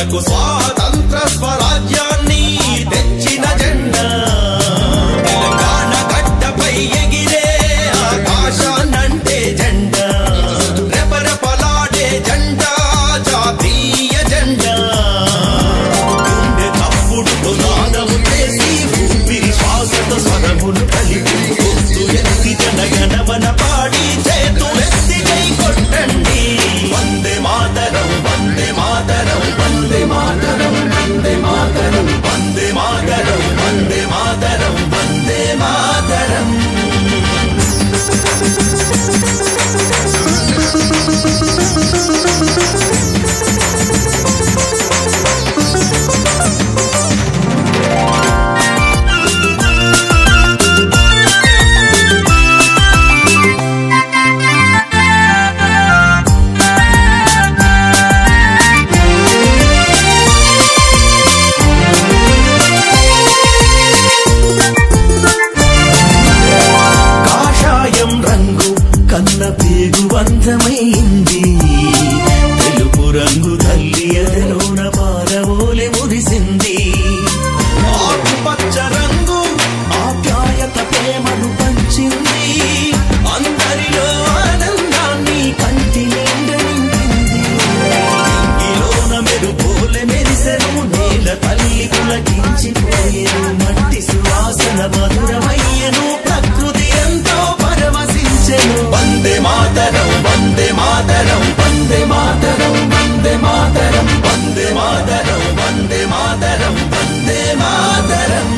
మనకు స్వాతంత్ర స్వరాజ్యాన్ని తెచ్చిన జెండా తెలంగాణ గడ్డపై ఎగిరే ఆకాశాన్నంటే జెండా రెపరెపలాడే జెండా జాతీయ జెండా గుండె తప్పుడుతో నాదము చేసి ఊపిరి శ్వాసతో స్వరములు కలిపి గొంతు ఎత్తి జనగణమన పాడి చేతులెత్తి కై కొట్టండి వందే మాతరం వందే మాతరం వందే మాతరం వందే మాతరం వందే మాతరం వందే మాతరం వందే మాతరం కాషాయం రంగు కన్న పేగు బంధమైంది తెలుపు రంగు తల్లి ఎదలోన పారవోలె మురిసింది ఆకుపచ్చ రంగు ఆప్యాయత ప్రేమను పంచింది అందరిలో ఆనందాన్ని కంటి నిండా నింపింది ఇంగిలోన మెరుపోలె మెరిసెను నేల తల్లి పులకించిపోయేను మట్టి సువాసన మధురమయ్యను ప్రకృతి ఎంతో పరవశించెను వందే మాతరం వందే మాతరం వందే మాతరం వందే మాతరం వందే మాతరం వందే మాతరం వందే మాతరం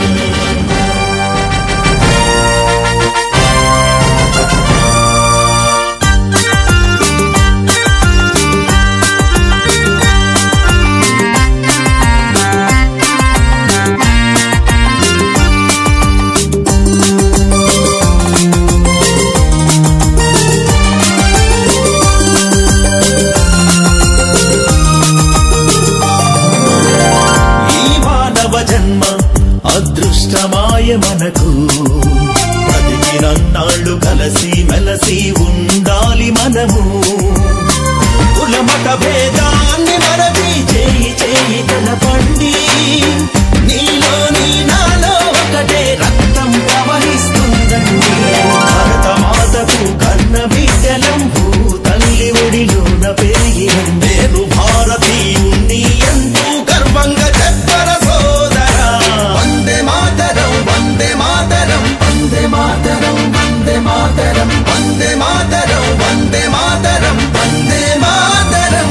ఈ మానవ జన్మ అదృష్టమాయ మనకు బతికినన్నాళ్ళు కలసి మెలసి ఉండాలి మనము కులమత భేదాన్ని మరచి చేయి చేయి కలపండి నీలో నీ నాలో ఒకటే రక్తం ప్రవహిస్తుందండి భరత మాతకు కన్న బిడ్డలం భూ తల్లి ఒడిలోన పెరిగి నేను భారతీయుణ్ణి ఎంతో గర్వంగా చెప్పర సోదరా వందే మాతరం వందే మాతరం వందే మాతరం వందే మాతరం వందే మాతరం వందే మాతరం వందే మాతరం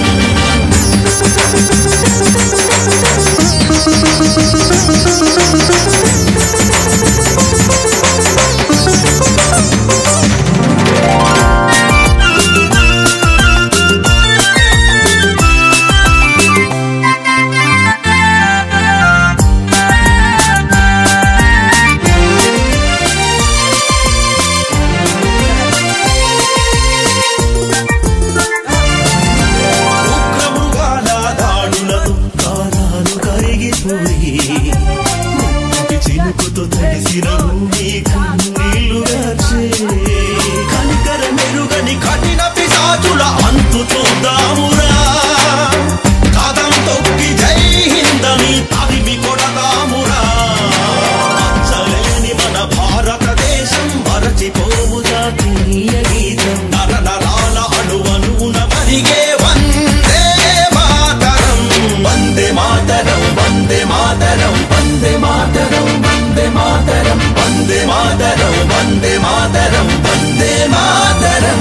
ఉగ్రమృగాల దాడులకు కాలాలు కరిగిపోయి ముక్కుకి చినుకుతో తడిసిన భూమి కన్నీళ్లుగా కనికర మెరుగని కఠిన పిశాచుల అంతు చూద్దామురా కదం తొక్కి జై హిందని తరిమి కొడదామురా అచ్చలేని మన భారతదేశం మరచిపోము జాతీయ గీతం నర నరాల అణువణువున మరిగే వందే మాతరం వందే మాతరం వందే మాతరం వందే మాతరం వందే మాతరం వందే మాతరం వందే మాతరం వందే మాతరం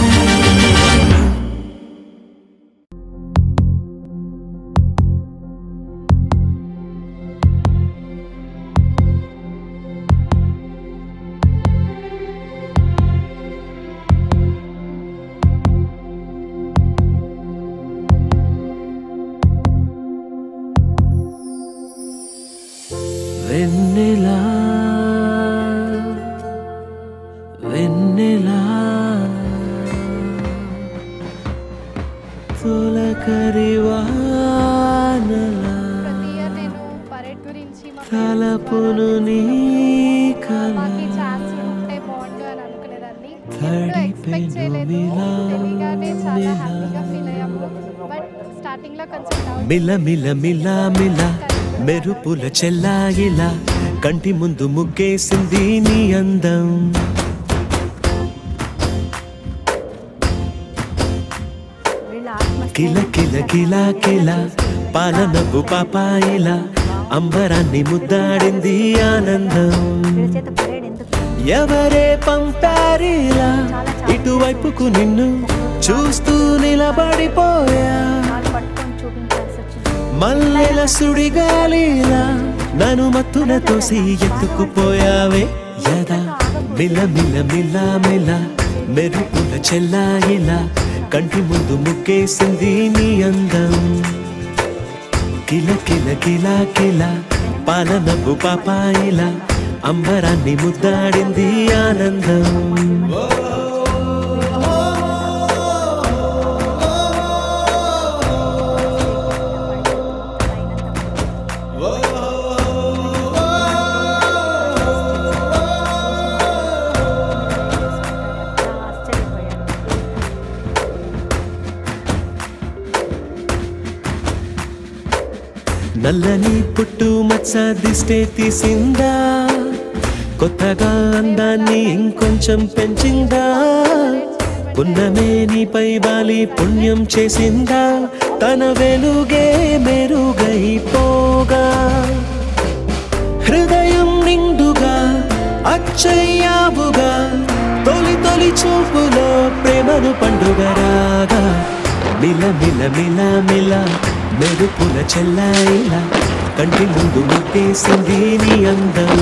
వెన్నెలా వెన్నెలా తొలకరి వానలా ప్రతి ఇయర్ నేను పరేడ్ గురించి మా తలపును నీ కల మాకు ఛాన్స్ ఉంటే బాగుండు అని అనుకునేదాన్ని ఎప్పుడు తడిపెను ఎక్స్పెక్ట్ చేయలేదు విలా తెలియగానే చాలా విలా. హ్యాపీగా ఫీల్ అయ్యాము బట్ స్టార్ట్ స్టార్టింగ్ లో కొంచెం డౌట్ మిల మిల మిల మిల మెరుపుల చెల్లాయిలా కంటి ముందు ముగ్గేసింది నీ అందం వీళ్ళ ఆత్మస్థైర్యం కిల కిల కిల కిల పాలనవ్వు పాపాయిలా అంబరాన్ని ముద్దాడింది ఆనందం వీళ్ళ చేత పరేడ్ ఎందుకు ఎవరే పంపారిలా ఇటువైపుకు నిన్ను చూస్తూ నిలబడిపోయా కాలు పట్టుకొని చూపించాల్సి వచ్చింది మల్లెల సుడిగాలిలా నన్ను మత్తున తోసి ఎత్తుకుపోయావే యదా మిల మిల మిల మిల మెరుపుల చెల్లాయిలా కంటి ముందు ముగ్గేసింది నీ అందం కిల కిల కిల కిల పాలనవ్వు పాపాయిలా అంబరాన్ని ముద్దాడింది ఆనందం ఆశ్చర్యపోయారు నల్లని పుట్టు మచ్చ దిష్టే తీసిందా కొత్తగా అందాన్ని ఇంకొంచెం పెంచిందా పున్నమే నీపై వాలి పుణ్యం చేసిందా తన వెలుగే మెరుగైపోగా హృదయం నిండుగా అచ్చయ్యావుగా తొలి తొలి చూపులో ప్రేమను పండుగరాగా మిల మిల మిల మిల మెరుపుల చెల్లాయిలా కంటి ముందు ముట్టేసింది నీ అందం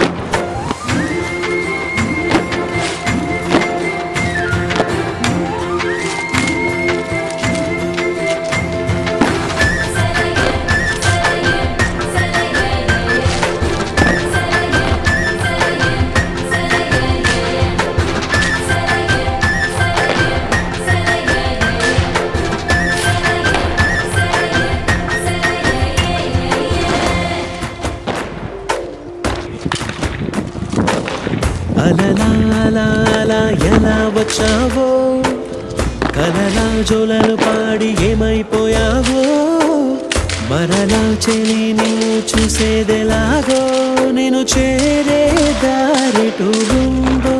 అలలా అలా అలా ఎలా వచ్చావో కలలా జోలలు పాడి ఏమైపోయావో మరలా చెలి నిన్ను చూసేదెలాగో నేను చేరే దారిటు ఉందో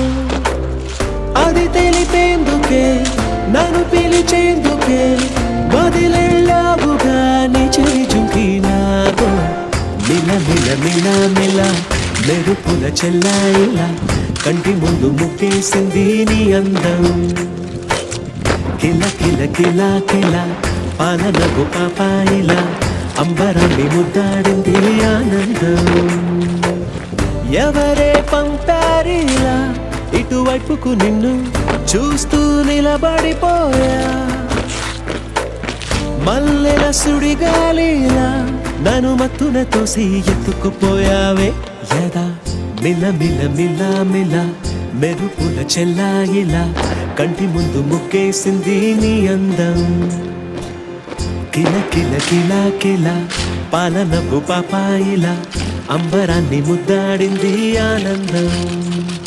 అది తెలిపేందుకే నన్ను పిలిచేందుకే వదిలేళ్ళావుగా నీ చెవి చుంకి నాగో మిల మిల మిల మిల మెరుపుల చెల్లాయిలా కంటి ముందు ముగ్గేసింది నీ అందం కిల కిల కిల కిల పాలనకు పాపాయిలా అంబరాన్ని ముద్దాడింది ఆనందం ఎవరే పంపారిలా ఇటువైపుకు నిన్ను చూస్తూ నిలబడిపోయా మల్లెల సుడిగాలిలా నన్ను మత్తున తోసి ఎత్తుకుపోయావే యదా మిల మిల మిల మిల మెరుపుల చెల్లాయిలా కంటి ముందు ముగ్గేసింది నీ అందం కిల కిల కిల కిల పాలనవ్వు పాపాయిలా అంబరాన్ని ముద్దాడింది ఆనందం